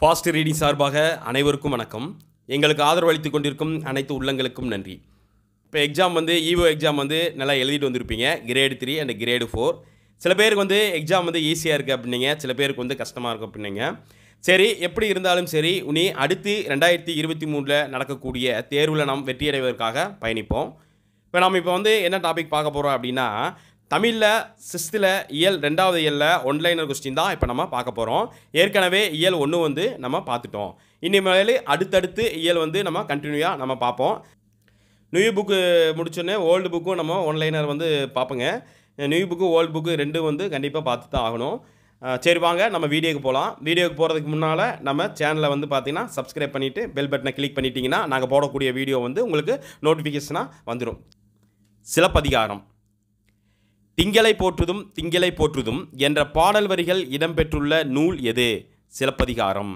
fast reading சார்பாக அனைவருக்கும் வணக்கம் எங்களுக்கு ஆதரவு அளித்துக் கொண்டிருக்கும் அனைத்து உள்ளங்களுக்கும் நன்றி இப்போ எக்ஸாம் வந்து ஈவோ எக்ஸாம் வந்து நல்லா எழுதிட்டு வந்திருப்பீங்க grade three and grade four சில பேருக்கு வந்து எக்ஸாம் வந்து ஈஸியாக இருக்குது அப்படின்னீங்க சில பேருக்கு வந்து கஷ்டமாக இருக்கும் அப்படின்னீங்க சரி எப்படி இருந்தாலும் சரி உனி அடுத்து ரெண்டாயிரத்தி இருபத்தி மூணில் நடக்கக்கூடிய தேர்வில் நாம் வெற்றியடைவதற்காக பயணிப்போம் இப்போ நாம் இப்போ வந்து என்ன டாபிக் பார்க்க போகிறோம் அப்படின்னா தமிழில் சிக்ஸ்த்தில் இயல் ரெண்டாவது இயலில் ஒன்லைனர் கொஸ்டின் தான் இப்போ நம்ம பார்க்க போகிறோம் ஏற்கனவே இயல் ஒன்று வந்து நம்ம பார்த்துட்டோம் இனிமேல் அடுத்தடுத்து இயல் வந்து நம்ம கண்டினியூவாக நம்ம பார்ப்போம் நியூ புக்கு முடிச்சோடனே ஓல்டு புக்கும் நம்ம ஒன்லைனர் வந்து பார்ப்போங்க நியூ புக்கு ஓல்டு புக்கு ரெண்டும் வந்து கண்டிப்பாக பார்த்து தான் ஆகணும் அஹ் சரி வாங்க நம்ம வீடியோக்கு போகலாம் வீடியோக்கு போகிறதுக்கு முன்னால் நம்ம சேனலை வந்து பார்த்தீங்கன்னா சப்ஸ்கிரைப் பண்ணிவிட்டு பெல் பட்டனை கிளிக் பண்ணிட்டீங்கன்னா நாங்கள் போடக்கூடிய வீடியோ வந்து உங்களுக்கு நோட்டிஃபிகேஷனாக வந்துடும் சிலப்பதிகாரம் திங்களை போற்றுதும் திங்களை போற்றுதும் என்ற பாடல் வரிகள் இடம்பெற்றுள்ள நூல் எது சிலப்பதிகாரம்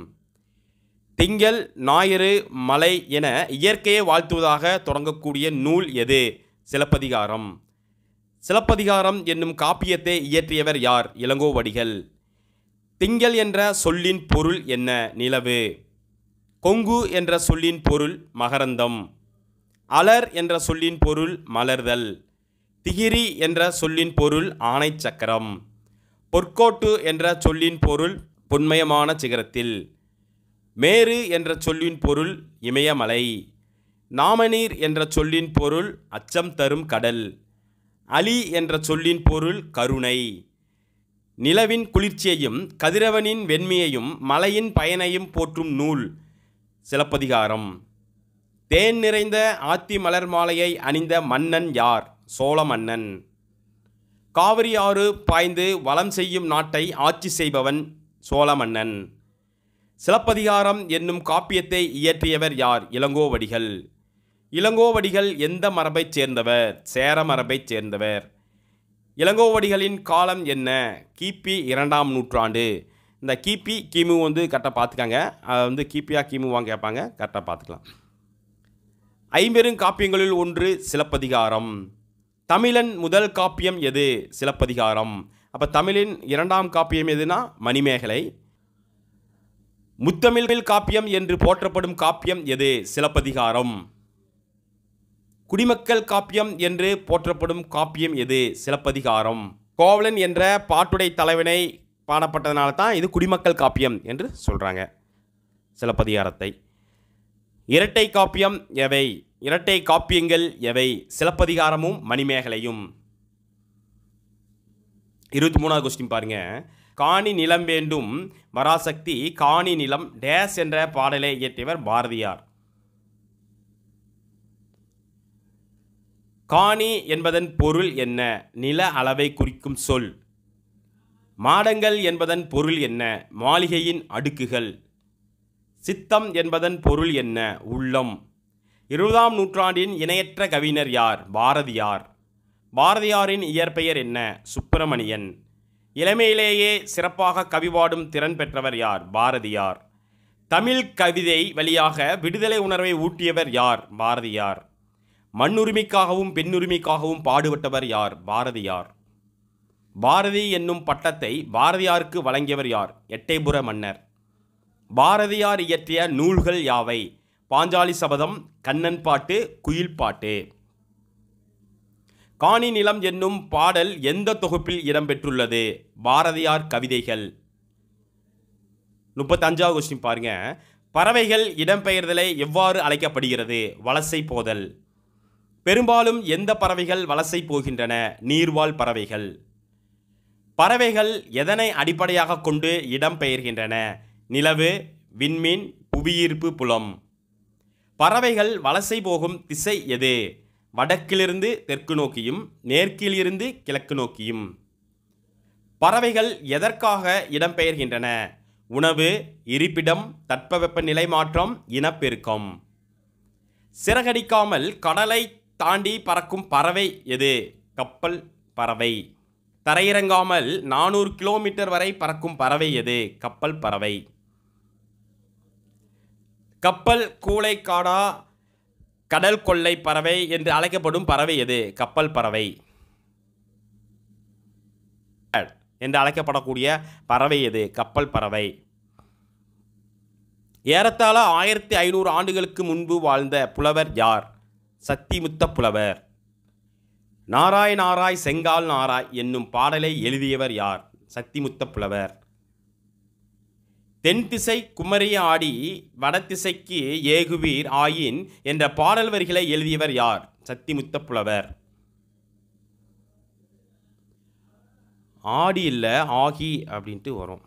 திங்கள் ஞாயிறு மலை என இயற்கையை வாழ்த்துவதாக தொடங்கக்கூடிய நூல் எது சிலப்பதிகாரம் சிலப்பதிகாரம் என்னும் காப்பியத்தை இயற்றியவர் யார் இளங்கோவடிகள் திங்கள் என்ற சொல்லின் பொருள் என்ன நிலவு கொங்கு என்ற சொல்லின் பொருள் மகரந்தம் அலர் என்ற சொல்லின் பொருள் மலர்தல் திகிரி என்ற சொல்லின் பொருள் ஆணைச் சக்கரம் பொற்கோட்டு என்ற சொல்லின் பொருள் பொன்மயமான சிகரத்தில் மேரு என்ற சொல்லின் பொருள் இமயமலை நாமநீர் என்ற சொல்லின் பொருள் அச்சம் தரும் கடல் அலி என்ற சொல்லின் பொருள் கருணை நிலவின் குளிர்ச்சியையும் கதிரவனின் வெண்மையையும் மலையின் பயனையும் போற்றும் நூல் சிலப்பதிகாரம் தேன் நிறைந்த ஆத்தி மலர் மாலையை அணிந்த மன்னன் யார் சோழ மன்னன் காவிரி ஆறு பாய்ந்து வளம் செய்யும் நாட்டை ஆட்சி செய்பவன் சோழ மன்னன் சிலப்பதிகாரம் என்னும் காப்பியத்தை இயற்றியவர் யார் இளங்கோவடிகள் இளங்கோவடிகள் எந்த மரபைச் சேர்ந்தவர் சேர மரபைச் சேர்ந்தவர் இளங்கோவடிகளின் காலம் என்ன கிபி இரண்டாம் நூற்றாண்டு இந்த கிபி கிமு வந்து கரெக்டாக பார்த்துக்காங்க அது வந்து கிபியா கிமுவாங்க கேட்பாங்க கரெக்டாக பார்த்துக்கலாம் ஐம்பெரும் காப்பியங்களில் ஒன்று சிலப்பதிகாரம் தமிழன் முதல் காப்பியம் எது சிலப்பதிகாரம் அப்போ தமிழின் இரண்டாம் காப்பியம் எதுனா மணிமேகலை முத்தமிழ் காப்பியம் என்று போற்றப்படும் காப்பியம் எது சிலப்பதிகாரம் குடிமக்கள் காப்பியம் என்று போற்றப்படும் காப்பியம் எது சிலப்பதிகாரம் கோவலன் என்ற பாட்டுடை தலைவனை பாடப்பட்டதனால தான் இது குடிமக்கள் காப்பியம் என்று சொல்கிறாங்க சிலப்பதிகாரத்தை இரட்டை காப்பியம் எவை இரட்டை காப்பியங்கள் எவை சிலப்பதிகாரமும் மணிமேகலையும் இருபத்தி மூணாவது கொஸ்டின் பாருங்க காணி நிலம் வேண்டும் வராசக்தி காணி நிலம் டேஸ் என்ற பாடலை இயற்றியவர் பாரதியார் காணி என்பதன் பொருள் என்ன நில அளவை குறிக்கும் சொல் மாடங்கள் என்பதன் பொருள் என்ன மாளிகையின் அடுக்குகள் சித்தம் என்பதன் பொருள் என்ன உள்ளம் இருபதாம் நூற்றாண்டின் இணையற்ற கவிஞர் யார் பாரதியார் பாரதியாரின் இயற்பெயர் என்ன சுப்பிரமணியன் இளமையிலேயே சிறப்பாக கவிபாடும் திறன் பெற்றவர் யார் பாரதியார் தமிழ் கவிதை வழியாக விடுதலை உணர்வை ஊட்டியவர் யார் பாரதியார் மண்ணுரிமைக்காகவும் பெண்ணுரிமைக்காகவும் பாடுபட்டவர் யார் பாரதியார் பாரதி என்னும் பட்டத்தை பாரதியாருக்கு வழங்கியவர் யார் எட்டயபுர மன்னர் பாரதியார் இயற்றிய நூல்கள் யாவை பாஞ்சாலி சபதம் கண்ணன் பாட்டு குயில் பாட்டு காணி நிலம் என்னும் பாடல் எந்த தொகுப்பில் இடம்பெற்றுள்ளது பாரதியார் கவிதைகள் முப்பத்தஞ்சாவது கொஸ்டின் பாருங்க பறவைகள் இடம்பெயர்தலை எவ்வாறு அழைக்கப்படுகிறது வலசை போதல் பெரும்பாலும் எந்த பறவைகள் வலசை போகின்றன நீர்வாழ் பறவைகள் பறவைகள் எதனை அடிப்படையாக கொண்டு இடம்பெயர்கின்றன நிலவு விண்மீன் புவியீர்ப்பு புலம் பறவைகள் வலசை போகும் திசை எது வடக்கிலிருந்து தெற்கு நோக்கியும் மேற்கிலிருந்து கிழக்கு நோக்கியும் பறவைகள் எதற்காக இடம்பெயர்கின்றன உணவு இருப்பிடம் தட்பவெப்பநிலை மாற்றம் இனப்பெருக்கம் சிறகடிக்காமல் கடலை தாண்டி பறக்கும் பறவை எது கப்பல் பறவை தரையிறங்காமல் நானூறு கிலோமீட்டர் வரை பறக்கும் பறவை எது கப்பல் பறவை கப்பல் கூளைக்காடா கடல் கொள்ளை பறவை என்று அழைக்கப்படும் பறவை எது கப்பல் பறவை என்று அழைக்கப்படக்கூடிய பறவை எது கப்பல் பறவை ஏறத்தாழ ஆயிரத்தி ஐநூறு ஆண்டுகளுக்கு முன்பு வாழ்ந்த புலவர் யார் சத்திமுத்த புலவர் நாராய் நாராய் செங்கால் நாராய் என்னும் பாடலை எழுதியவர் யார் சத்திமுத்த புலவர் தென் திசை குமரி ஆடி வடதிசைக்கு ஏகுவீர் ஆயின் என்ற பாடல் வரிகளை எழுதியவர் யார் சத்திமுத்த புலவர் ஆடி இல்லை ஆகி அப்படின்ட்டு வரும்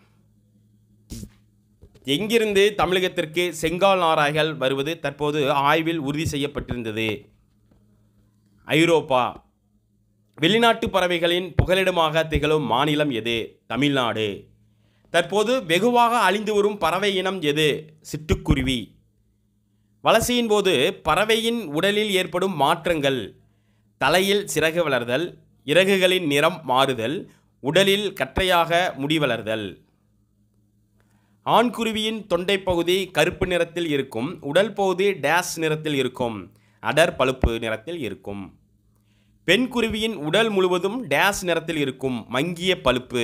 எங்கிருந்து தமிழகத்திற்கு செங்கால் நாராய்கள் வருவது தற்போது ஆய்வில் உறுதி செய்யப்பட்டிருந்தது ஐரோப்பா வெளிநாட்டு பறவைகளின் புகலிடமாக திகழும் மாநிலம் எது தமிழ்நாடு தற்போது வெகுவாக அழிந்து வரும் பறவை இனம் எது சிட்டுக்குருவி வலசையின் போது பறவையின் உடலில் ஏற்படும் மாற்றங்கள் தலையில் சிறகு வளர்தல் இறகுகளின் நிறம் மாறுதல் உடலில் கற்றையாக முடி வளர்தல் ஆண்குருவியின் தொண்டை பகுதி கருப்பு நிறத்தில் இருக்கும் உடல் பகுதி டேஷ் நிறத்தில் இருக்கும் அடர் பழுப்பு நிறத்தில் இருக்கும் பெண் குருவியின் உடல் முழுவதும் டேஷ் நிறத்தில் இருக்கும் மங்கிய பழுப்பு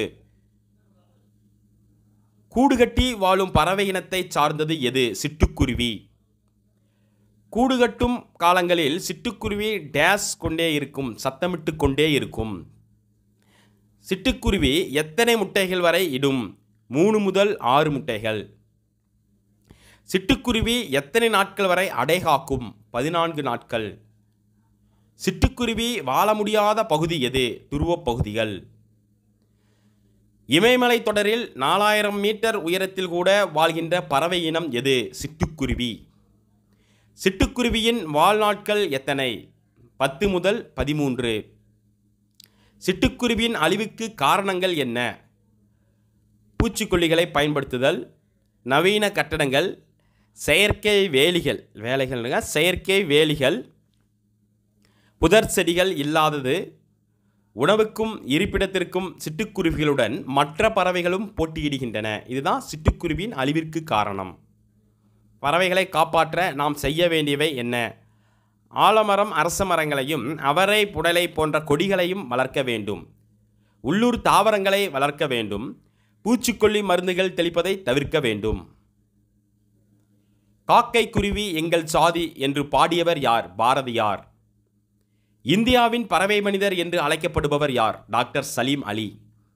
கூடுகட்டி வாழும் பறவை இனத்தை சார்ந்தது எது சிட்டுக்குருவி கூடுகட்டும் காலங்களில் சிட்டுக்குருவி டேஷ் கொண்டே இருக்கும் சத்தமிட்டு கொண்டே இருக்கும் சிட்டுக்குருவி எத்தனை முட்டைகள் வரை இடும் மூணு முதல் ஆறு முட்டைகள் சிட்டுக்குருவி எத்தனை நாட்கள் வரை அடை காக்கும் பதினான்கு நாட்கள் சிட்டுக்குருவி வாழ முடியாத பகுதி எது துருவப் பகுதிகள் இமயமலை தொடரில் நாலாயிரம் மீட்டர் உயரத்தில் கூட வாழ்கின்ற பறவை இனம் எது சிட்டுக்குருவி சிட்டுக்குருவியின் வாழ்நாட்கள் எத்தனை பத்து முதல் பதிமூன்று சிட்டுக்குருவியின் அழிவுக்கு காரணங்கள் என்ன பூச்சிக்கொல்லிகளை பயன்படுத்துதல் நவீன கட்டடங்கள் செயற்கை வேலிகள் வேலைகள்ங்க செயற்கை வேலிகள் புதர் செடிகள் இல்லாதது உணவுக்கும் இருப்பிடத்திற்கும் சிட்டுக்குருவிகளுடன் மற்ற பறவைகளும் போட்டியிடுகின்றன இதுதான் சிட்டுக்குருவியின் அழிவிற்கு காரணம் பறவைகளை காப்பாற்ற நாம் செய்ய வேண்டியவை என்ன ஆலமரம் அரச மரங்களையும் அவரை புடலை போன்ற கொடிகளையும் வளர்க்க வேண்டும் உள்ளூர் தாவரங்களை வளர்க்க வேண்டும் பூச்சிக்கொல்லி மருந்துகள் தெளிப்பதை தவிர்க்க வேண்டும் காக்கை குருவி எங்கள் சாதி என்று பாடியவர் யார் பாரதியார் இந்தியாவின் பறவை மனிதர் என்று அழைக்கப்படுபவர் யார் டாக்டர் சலீம் அலி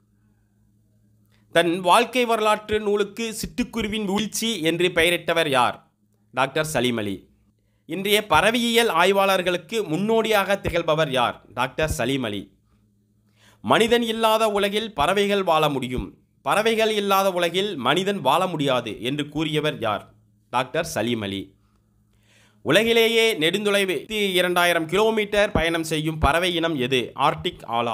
தன் வாழ்க்கை வரலாற்று நூலுக்கு சிட்டுக்குருவின் வீழ்ச்சி என்று பெயரிட்டவர் யார் டாக்டர் சலீம் அலி இன்றைய பறவையியல் ஆய்வாளர்களுக்கு முன்னோடியாக திகழ்பவர் யார் டாக்டர் சலீம் அலி மனிதன் இல்லாத உலகில் பறவைகள் வாழ முடியும் பறவைகள் இல்லாத உலகில் மனிதன் வாழ முடியாது என்று கூறியவர் யார் டாக்டர் சலீம் அலி உலகிலேயே நெடுந்தொலைவு இரண்டாயிரம் கிலோமீட்டர் பயணம் செய்யும் பறவை இனம் எது ஆர்டிக் ஆலா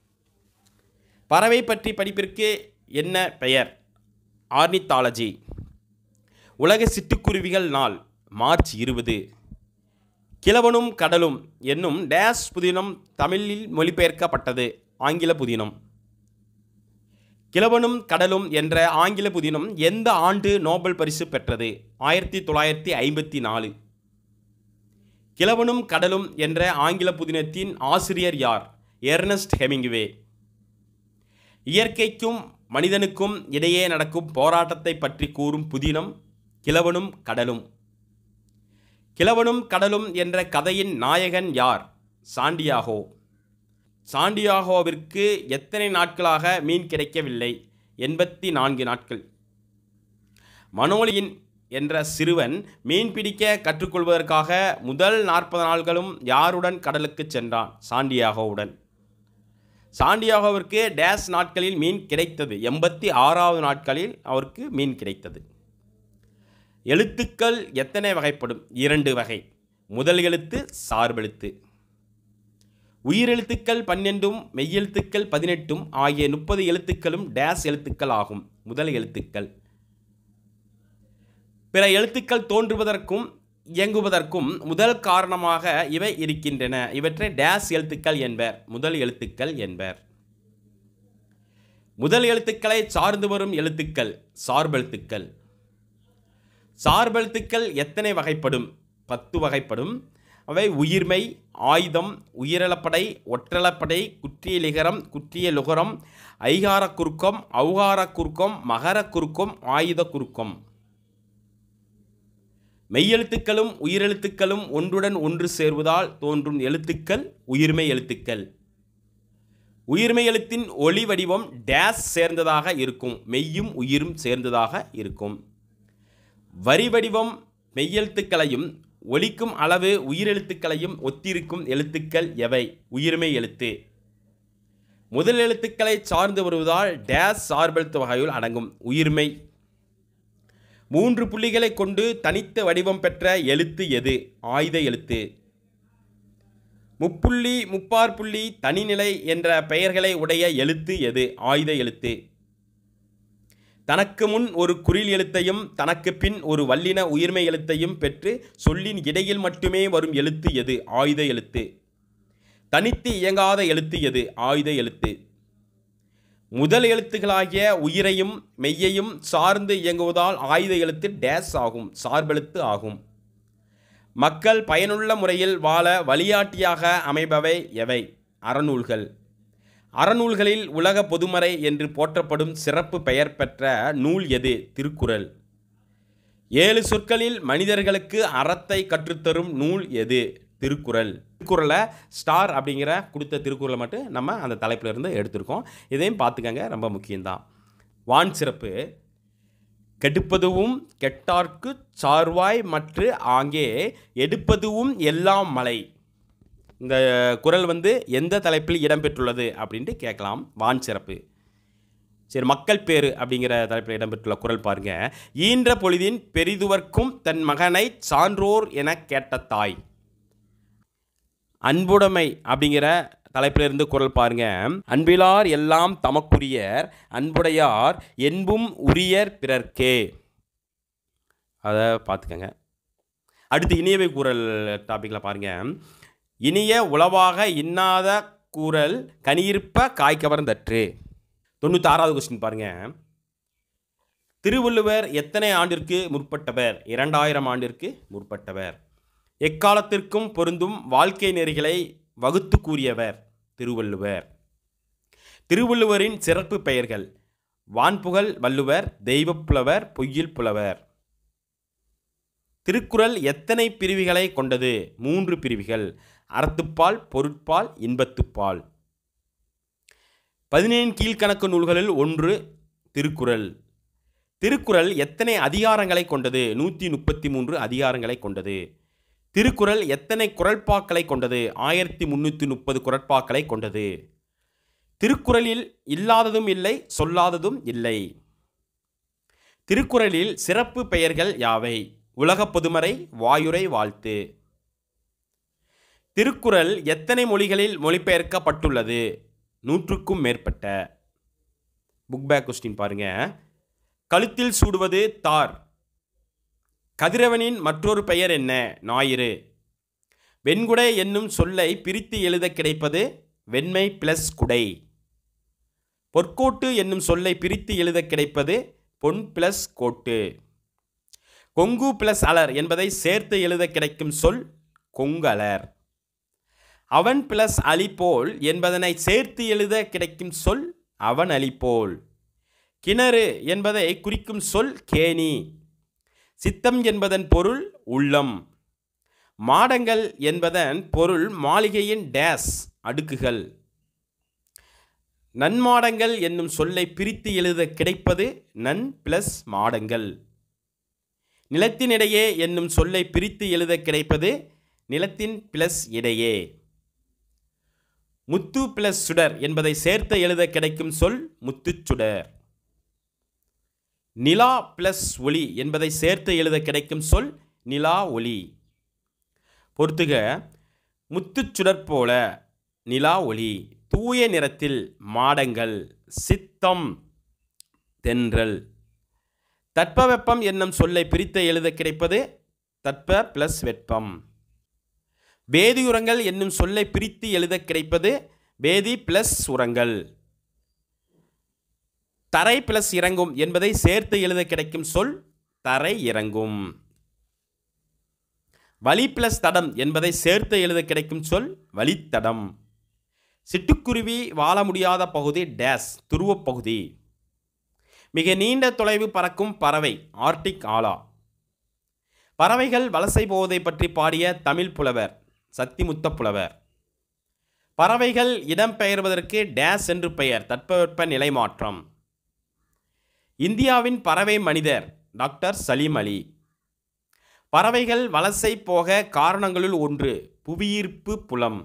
பறவை பற்றி படிப்பிற்கு என்ன பெயர் ஆர்னித்தாலஜி உலக சிட்டுக்குருவிகள் நாள் மார்ச் இருபது கிழவனும் கடலும் என்னும் டேஷ் புதினம் தமிழில் மொழிபெயர்க்கப்பட்டது ஆங்கில புதினம் கிழவனும் கடலும் என்ற ஆங்கில புதினம் எந்த ஆண்டு நோபல் பரிசு பெற்றது ஆயிரத்தி தொள்ளாயிரத்தி ஐம்பத்தி நாலு கிழவனும் கடலும் என்ற ஆங்கில புதினத்தின் ஆசிரியர் யார் எர்னஸ்ட் ஹெமிங்வே இயற்கைக்கும் மனிதனுக்கும் இடையே நடக்கும் போராட்டத்தை பற்றி கூறும் புதினம் கிழவனும் கடலும் கிழவனும் கடலும் என்ற கதையின் நாயகன் யார் சாண்டியாகோ சாண்டியாகோவிற்கு எத்தனை நாட்களாக மீன் கிடைக்கவில்லை எண்பத்தி நான்கு நாட்கள் மனோலியின் என்ற சிறுவன் மீன் பிடிக்க கற்றுக்கொள்வதற்காக முதல் நாற்பது நாள்களும் யாருடன் கடலுக்கு சென்றான் சாண்டியாகோவுடன் சாண்டியாகோவிற்கு டேஸ் நாட்களில் மீன் கிடைத்தது எண்பத்தி ஆறாவது நாட்களில் அவருக்கு மீன் கிடைத்தது எழுத்துக்கள் எத்தனை வகைப்படும் இரண்டு வகை முதல் எழுத்து சார்பெழுத்து உயிரெழுத்துக்கள் பன்னெண்டும் மெய்யெழுத்துக்கள் பதினெட்டும் ஆகிய முப்பது எழுத்துக்களும் டேஸ் எழுத்துக்கள் ஆகும் முதல் எழுத்துக்கள் பிற எழுத்துக்கள் தோன்றுவதற்கும் இயங்குவதற்கும் முதல் காரணமாக இவை இருக்கின்றன இவற்றை டேஸ் எழுத்துக்கள் என்பர் முதல் எழுத்துக்கள் என்பர் முதல் எழுத்துக்களை சார்ந்து வரும் எழுத்துக்கள் சார்பெழுத்துக்கள் சார்பெழுத்துக்கள் எத்தனை வகைப்படும் பத்து வகைப்படும் அவை உயிர்மை ஆயுதம் உயிரலப்படை ஒற்றலப்படை குற்றிய லிகரம் குற்றிய லுகரம் ஐகார குறுக்கம் ஔகார குறுக்கம் மகர குறுக்கம் ஆயுத குறுக்கம் மெய்யெழுத்துக்களும் உயிரெழுத்துக்களும் ஒன்றுடன் ஒன்று சேர்வதால் தோன்றும் எழுத்துக்கள் உயிர்மை எழுத்துக்கள் உயிர்மை எழுத்தின் ஒளி வடிவம் டேஸ் சேர்ந்ததாக இருக்கும் மெய்யும் உயிரும் சேர்ந்ததாக இருக்கும் வரி வடிவம் மெய்யெழுத்துக்களையும் ஒலிக்கும் அளவு உயிரெழுத்துக்களையும் ஒத்திருக்கும் எழுத்துக்கள் எவை உயிர்மை எழுத்து முதல் எழுத்துக்களை சார்ந்து வருவதால் டேஸ் சார்பெழுத்து வகையுள் அடங்கும் உயிர்மை மூன்று புள்ளிகளை கொண்டு தனித்த வடிவம் பெற்ற எழுத்து எது ஆயுத எழுத்து முப்புள்ளி முப்பார் புள்ளி தனிநிலை என்ற பெயர்களை உடைய எழுத்து எது ஆயுத எழுத்து தனக்கு முன் ஒரு குறில் எழுத்தையும் தனக்கு பின் ஒரு வல்லின உயிர்மை எழுத்தையும் பெற்று சொல்லின் இடையில் மட்டுமே வரும் எழுத்து எது ஆயுத எழுத்து தனித்து இயங்காத எழுத்து எது ஆயுத எழுத்து முதல் எழுத்துக்களாகிய உயிரையும் மெய்யையும் சார்ந்து இயங்குவதால் ஆயுத எழுத்து டேஸ் ஆகும் சார்பெழுத்து ஆகும் மக்கள் பயனுள்ள முறையில் வாழ வழிகாட்டியாக அமைபவை எவை அறநூல்கள் அறநூல்களில் உலக பொதுமறை என்று போற்றப்படும் சிறப்பு பெயர் பெற்ற நூல் எது திருக்குறள் ஏழு சொற்களில் மனிதர்களுக்கு அறத்தை கற்றுத்தரும் நூல் எது திருக்குறள் திருக்குறளை ஸ்டார் அப்படிங்கிற கொடுத்த திருக்குறளை மட்டும் நம்ம அந்த தலைப்பில் இருந்து எடுத்திருக்கோம் இதையும் பார்த்துக்கங்க ரொம்ப முக்கியம்தான் வான் சிறப்பு கெடுப்பதுவும் கெட்டார்க்கு சார்வாய் மற்று ஆங்கே எடுப்பதுவும் எல்லாம் மலை இந்த குறள் வந்து எந்த தலைப்பில் இடம்பெற்றுள்ளது அப்படின்ட்டு கேட்கலாம் வான் சிறப்பு சரி மக்கள் பேரு அப்படிங்கிற தலைப்பில் இடம்பெற்றுள்ள குறள் பாருங்க ஈன்ற பொழுதின் பெரிதுவர்க்கும் தன் மகனை சான்றோர் என கேட்ட தாய் அன்புடைமை அப்படிங்கிற தலைப்பிலிருந்து குறள் பாருங்க அன்பிலார் எல்லாம் தமக்குரியர் அன்புடையார் என்பும் உரியர் பிறர்க்கே அதை பார்த்துக்கங்க அடுத்து இனியவை கூறல் டாப்பிக்கில் பாருங்க இனிய உளவாக இன்னாத கூறல் கனியிருப்ப காய்கவர்ந்தற்று தொண்ணூத்தாறாவது கொஸ்டின் பாருங்க திருவள்ளுவர் எத்தனை ஆண்டிற்கு முற்பட்டவர் இரண்டாயிரம் ஆண்டிற்கு முற்பட்டவர் எக்காலத்திற்கும் பொருந்தும் வாழ்க்கை நெறிகளை வகுத்து கூறியவர் திருவள்ளுவர் திருவள்ளுவரின் சிறப்பு பெயர்கள் வான்புகழ் வள்ளுவர் தெய்வப்புலவர் பொய்யில் புலவர் திருக்குறள் எத்தனை பிரிவுகளை கொண்டது மூன்று பிரிவுகள் அறத்துப்பால் பொருட்பால் இன்பத்துப்பால் பதினேழு கீழ்கணக்கு நூல்களில் ஒன்று திருக்குறள் திருக்குறள் எத்தனை அதிகாரங்களை கொண்டது நூற்றி முப்பத்தி மூன்று அதிகாரங்களை கொண்டது திருக்குறள் எத்தனை குரல்பாக்களை கொண்டது ஆயிரத்தி முந்நூற்றி முப்பது குரட்பாக்களை கொண்டது திருக்குறளில் இல்லாததும் இல்லை சொல்லாததும் இல்லை திருக்குறளில் சிறப்பு பெயர்கள் யாவை உலகப் பொதுமறை வாயுரை வாழ்த்து திருக்குறள் எத்தனை மொழிகளில் மொழிபெயர்க்கப்பட்டுள்ளது நூற்றுக்கும் மேற்பட்ட புக் பேக் கொஸ்டின் பாருங்க கழுத்தில் சூடுவது தார் கதிரவனின் மற்றொரு பெயர் என்ன ஞாயிறு வெண்குடை என்னும் சொல்லை பிரித்து எழுத கிடைப்பது வெண்மை பிளஸ் குடை பொற்கோட்டு என்னும் சொல்லை பிரித்து எழுத கிடைப்பது பொன் பிளஸ் கோட்டு கொங்கு பிளஸ் அலர் என்பதை சேர்த்து எழுத கிடைக்கும் சொல் கொங்கலர் அவன் பிளஸ் அலிபோல் என்பதனை சேர்த்து எழுத கிடைக்கும் சொல் அவன் அலிபோல் கிணறு என்பதை குறிக்கும் சொல் கேணி சித்தம் என்பதன் பொருள் உள்ளம் மாடங்கள் என்பதன் பொருள் மாளிகையின் டேஸ் அடுக்குகள் நன்மாடங்கள் என்னும் சொல்லை பிரித்து எழுத கிடைப்பது நன் பிளஸ் மாடங்கள் நிலத்தினிடையே என்னும் சொல்லை பிரித்து எழுத கிடைப்பது நிலத்தின் பிளஸ் இடையே முத்து பிளஸ் சுடர் என்பதை சேர்த்து எழுத கிடைக்கும் சொல் முத்துச்சுடர் நிலா பிளஸ் ஒளி என்பதை சேர்த்து எழுத கிடைக்கும் சொல் நிலா ஒளி பொறுத்துக முத்துச்சுடர் போல நிலா ஒளி தூய நிறத்தில் மாடங்கள் சித்தம் தென்றல் தட்பவெப்பம் என்னும் சொல்லை பிரித்து எழுத கிடைப்பது தட்ப பிளஸ் வெப்பம் வேதியுரங்கள் என்னும் சொல்லை பிரித்து எழுத கிடைப்பது வேதி பிளஸ் உரங்கள் தரை பிளஸ் இறங்கும் என்பதை சேர்த்து எழுத கிடைக்கும் சொல் தரை இறங்கும் வழி பிளஸ் தடம் என்பதை சேர்த்து எழுத கிடைக்கும் சொல் வழித்தடம் சிட்டுக்குருவி வாழ முடியாத பகுதி டேஸ் துருவப் பகுதி மிக நீண்ட தொலைவு பறக்கும் பறவை ஆர்டிக் ஆலா பறவைகள் வலசை போவதை பற்றி பாடிய தமிழ் புலவர் சத்திமுத்த புலவர் பறவைகள் இடம்பெயர்வதற்கு டேஸ் என்று பெயர் தட்பவெப்ப நிலை மாற்றம் இந்தியாவின் பறவை மனிதர் டாக்டர் சலீம் அலி பறவைகள் வலசை போக காரணங்களுள் ஒன்று புவியீர்ப்பு புலம்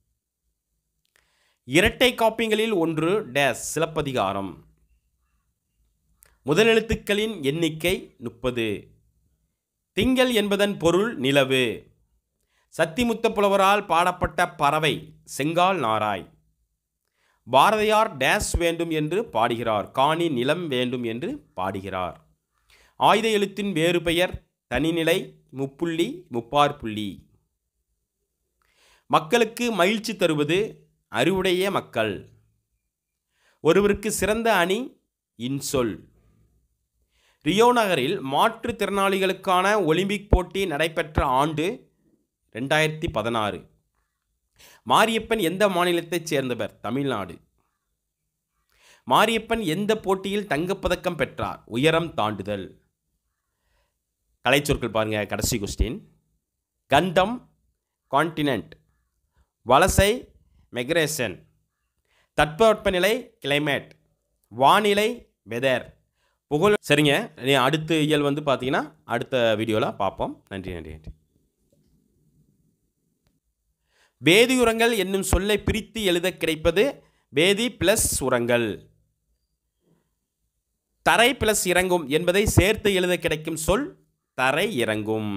இரட்டை காப்பியங்களில் ஒன்று டேஸ் சிலப்பதிகாரம் முதலெழுத்துக்களின் எண்ணிக்கை முப்பது திங்கள் என்பதன் பொருள் நிலவு சத்திமுத்த புலவரால் பாடப்பட்ட பறவை செங்கால் நாராய் பாரதியார் டேஸ் வேண்டும் என்று பாடுகிறார் காணி நிலம் வேண்டும் என்று பாடுகிறார் ஆயுத எழுத்தின் வேறு பெயர் தனிநிலை முப்புள்ளி முப்பார் புள்ளி மக்களுக்கு மகிழ்ச்சி தருவது அறிவுடைய மக்கள் ஒருவருக்கு சிறந்த அணி இன்சொல் ரியோ நகரில் மாற்றுத்திறனாளிகளுக்கான ஒலிம்பிக் போட்டி நடைபெற்ற ஆண்டு ரெண்டாயிரத்தி பதினாறு மாரியப்பன் எந்த மாநிலத்தைச் சேர்ந்தவர் தமிழ்நாடு மாரியப்பன் எந்த போட்டியில் தங்கப்பதக்கம் பெற்றார் உயரம் தாண்டுதல் கலைச்சொற்கள் பாருங்க கடைசி கொஸ்டின் கண்டம் கான்டினென்ட் வலசை மெக்ரேஷன் தட்பவெப்பநிலை கிளைமேட் வானிலை வெதர் புகழ் சரிங்க நீ அடுத்த இயல் வந்து பார்த்தீங்கன்னா அடுத்த வீடியோவில் பார்ப்போம் நன்றி நன்றி நன்றி வேதியுரங்கள் என்னும் சொல்லை பிரித்து எழுத கிடைப்பது வேதி பிளஸ் உரங்கள் தரை பிளஸ் இறங்கும் என்பதை சேர்த்து எழுத கிடைக்கும் சொல் தரை இறங்கும்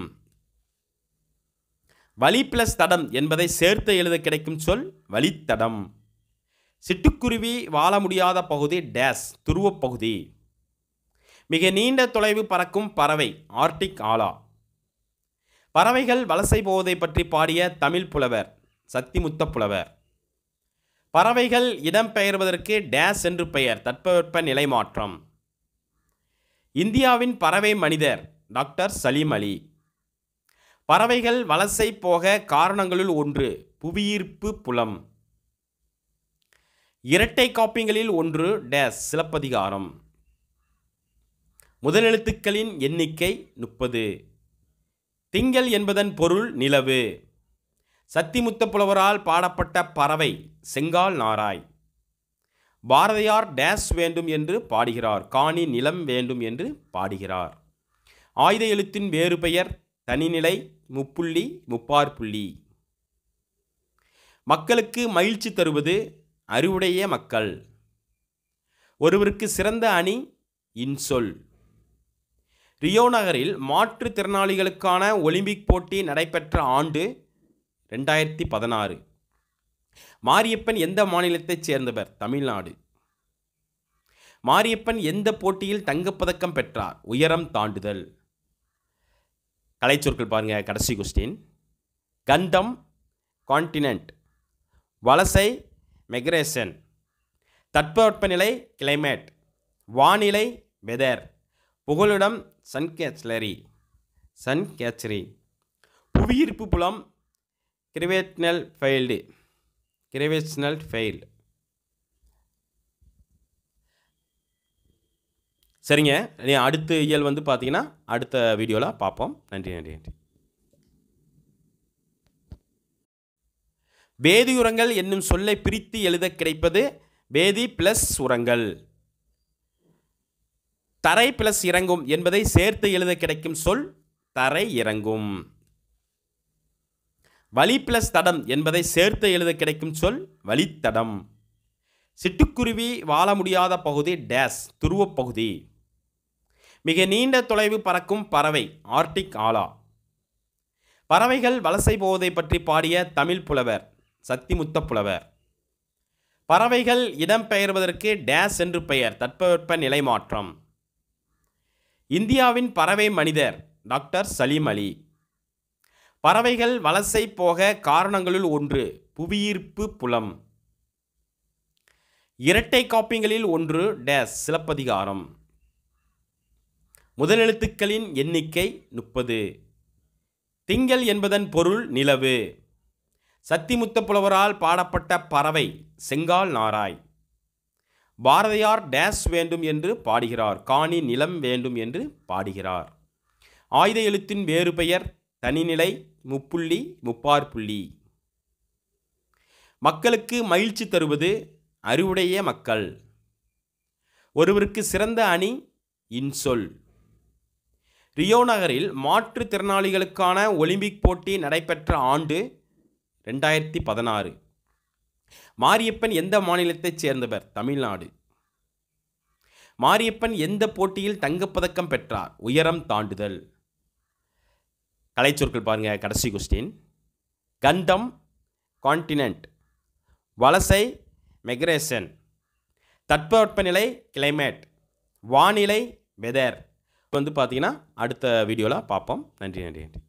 வழி பிளஸ் தடம் என்பதை சேர்த்து எழுத கிடைக்கும் சொல் வழித்தடம் சிட்டுக்குருவி வாழ முடியாத பகுதி டேஸ் துருவப் பகுதி மிக நீண்ட தொலைவு பறக்கும் பறவை ஆர்டிக் ஆலா பறவைகள் வலசை போவதை பற்றி பாடிய தமிழ் புலவர் சத்திமுத்த புலவர் பறவைகள் இடம்பெயர்வதற்கு டேஸ் என்று பெயர் தட்பவெப்ப நிலை மாற்றம் இந்தியாவின் பறவை மனிதர் டாக்டர் சலீம் அலி பறவைகள் வலசை போக காரணங்களுள் ஒன்று புவியீர்ப்பு புலம் இரட்டை காப்பியங்களில் ஒன்று டேஸ் சிலப்பதிகாரம் முதலெழுத்துக்களின் எண்ணிக்கை முப்பது திங்கள் என்பதன் பொருள் நிலவு சத்திமுத்த புலவரால் பாடப்பட்ட பறவை செங்கால் நாராய் பாரதியார் டேஸ் வேண்டும் என்று பாடுகிறார் காணி நிலம் வேண்டும் என்று பாடுகிறார் ஆயுத எழுத்தின் வேறு பெயர் தனிநிலை முப்புள்ளி முப்பார் புள்ளி மக்களுக்கு மகிழ்ச்சி தருவது அறிவுடைய மக்கள் ஒருவருக்கு சிறந்த அணி இன்சொல் ரியோ நகரில் மாற்றுத்திறனாளிகளுக்கான ஒலிம்பிக் போட்டி நடைபெற்ற ஆண்டு ரெண்டாயிரத்தி பதினாறு மாரியப்பன் எந்த மாநிலத்தைச் சேர்ந்தவர் தமிழ்நாடு மாரியப்பன் எந்த போட்டியில் தங்கப்பதக்கம் பெற்றார் உயரம் தாண்டுதல் கலைச்சொற்கள் பாருங்க கடைசி கொஸ்டின் கண்டம் கான்டினென்ட் வலசை மெக்ரேஷன் தட்பவெப்பநிலை கிளைமேட் வானிலை வெதர் புகலிடம் சன்கேச்லரி சன் கேச்சரி புவியீர்ப்பு புலம் கிரிவேட்னல் ஃபெயில்டு கிரிவேஷனல் ஃபெயில் சரிங்க நீ அடுத்த இயல் வந்து பார்த்தீங்கன்னா அடுத்த வீடியோவில் பார்ப்போம் நன்றி நன்றி நன்றி வேதி உரங்கள் என்னும் சொல்லை பிரித்து எழுத கிடைப்பது வேதி பிளஸ் உரங்கள் தரை பிளஸ் இறங்கும் என்பதை சேர்த்து எழுத கிடைக்கும் சொல் தரை இறங்கும் வழி பிளஸ் தடம் என்பதை சேர்த்து எழுத கிடைக்கும் சொல் வழித்தடம் சிட்டுக்குருவி வாழ முடியாத பகுதி டேஸ் துருவப் பகுதி மிக நீண்ட தொலைவு பறக்கும் பறவை ஆர்டிக் ஆலா பறவைகள் வலசை போவதை பற்றி பாடிய தமிழ் புலவர் சத்திமுத்த புலவர் பறவைகள் இடம்பெயர்வதற்கு டேஸ் என்று பெயர் தட்பவெப்ப நிலை மாற்றம் இந்தியாவின் பறவை மனிதர் டாக்டர் சலீம் அலி பறவைகள் வலசை போக காரணங்களுள் ஒன்று புவியீர்ப்பு புலம் இரட்டை காப்பியங்களில் ஒன்று டேஸ் சிலப்பதிகாரம் முதலெழுத்துக்களின் எண்ணிக்கை முப்பது திங்கள் என்பதன் பொருள் நிலவு சத்திமுத்த புலவரால் பாடப்பட்ட பறவை செங்கால் நாராய் பாரதியார் டேஸ் வேண்டும் என்று பாடுகிறார் காணி நிலம் வேண்டும் என்று பாடுகிறார் ஆயுத எழுத்தின் வேறு பெயர் தனிநிலை முப்புள்ளி முப்பார் புள்ளி மக்களுக்கு மகிழ்ச்சி தருவது அறிவுடைய மக்கள் ஒருவருக்கு சிறந்த அணி இன்சொல் ரியோ நகரில் மாற்றுத்திறனாளிகளுக்கான ஒலிம்பிக் போட்டி நடைபெற்ற ஆண்டு ரெண்டாயிரத்தி பதினாறு மாரியப்பன் எந்த மாநிலத்தைச் சேர்ந்தவர் தமிழ்நாடு மாரியப்பன் எந்த போட்டியில் தங்கப்பதக்கம் பெற்றார் உயரம் தாண்டுதல் கலைச்சொற்கள் பாருங்க கடைசி கொஸ்டின் கண்டம் கான்டினென்ட் வலசை மெக்ரேஷன் தட்பவெப்பநிலை கிளைமேட் வானிலை வெதர் வந்து பார்த்தீங்கன்னா அடுத்த வீடியோவில் பார்ப்போம் நன்றி நன்றி நன்றி